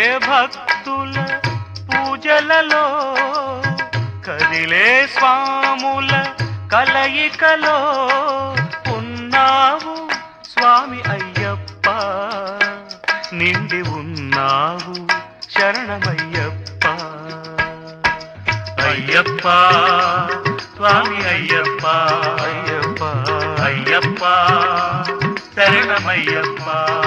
భక్తుల పూజలలో కదిలే స్వాముల కలయికలో ఉన్నావు స్వామి అయ్యప్ప నిండి ఉన్నావు శరణమయ్యప్ప అయ్యప్ప స్వామి అయ్యప్ప అయ్యప్ప అయ్యప్ప శరణమయ్యప్ప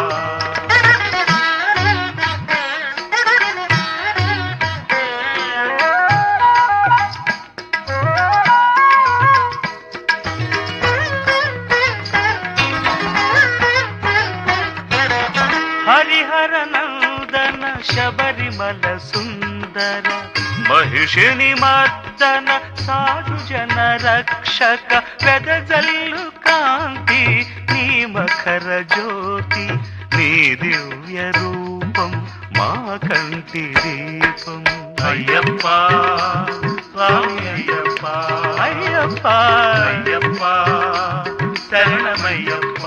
హరిహర నందన శబరిమల సుందర మహిషిని మర్దన సాధు జన రక్షక వెదజల్లు కాంతి నీ మకర జ్యోతి నీ దివ్య రూపం మా కంటి దీపం అయ్యప్ప స్వామి అయ్యప్ప అయ్యప్ప అయ్యప్ప శరణమయ్యప్ప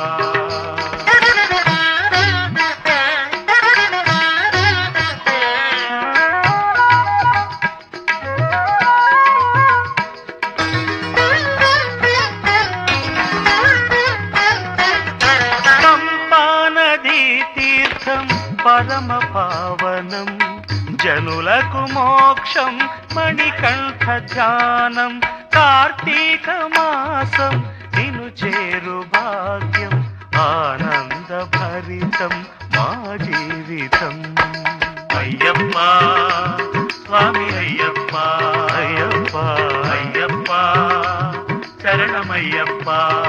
పంపానదీ తీర్థం పరమ పావనం జనులకు మోక్షం మణికంఠ ధ్యానం కార్తీక మాసం నిను చేరు భాగ్యం ఆనంద భరితం మా జీవితం అయ్యప్ప స్వామి అయ్యప్ప అయ్యప్ప అయ్యప్ప శరణమయ్యప్ప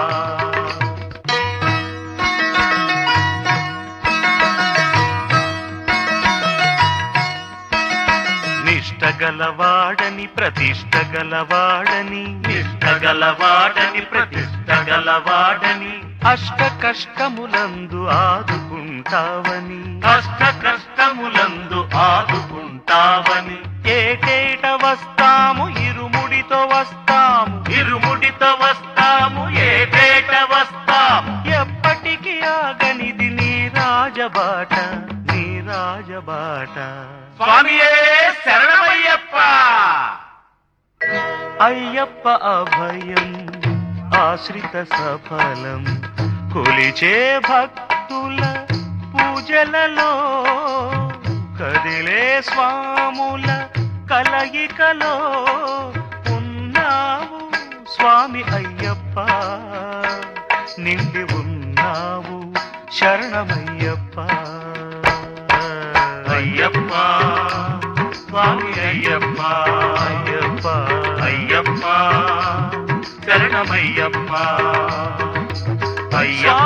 నిష్టగలవాడని ప్రతిష్టగలవాడని నిష్టగలవాడని ప్రతిష్టగలవాడని అష్ట కష్టములందు ఆదుకుంటావని అష్ట కష్టములందు ఆదుకుంటావని ఏటేట వస్తాము ఇరుముడితో వస్తాము ఇరుముడితో వస్తాము ఏటేట వస్తాము ఎప్పటికీ ఆగనిది నీ రాజబాట నీ రాజబాట స్వామియే శరణమయ్యప్ప అయ్యప్ప అభయం ఆశ్రిత సఫలం కొలిచే భక్తుల పూజలలో కదిలే స్వాముల కలయికలో ఉన్నావు స్వామి అయ్యప్ప నిండి ఉన్నావు శరణమయ్యప్ప అయ్యప్ప స్వామి అయ్యప్ప అయ్యప్ప అయ్యప్ప శరణమయ్యప్ప అయ్యప్ప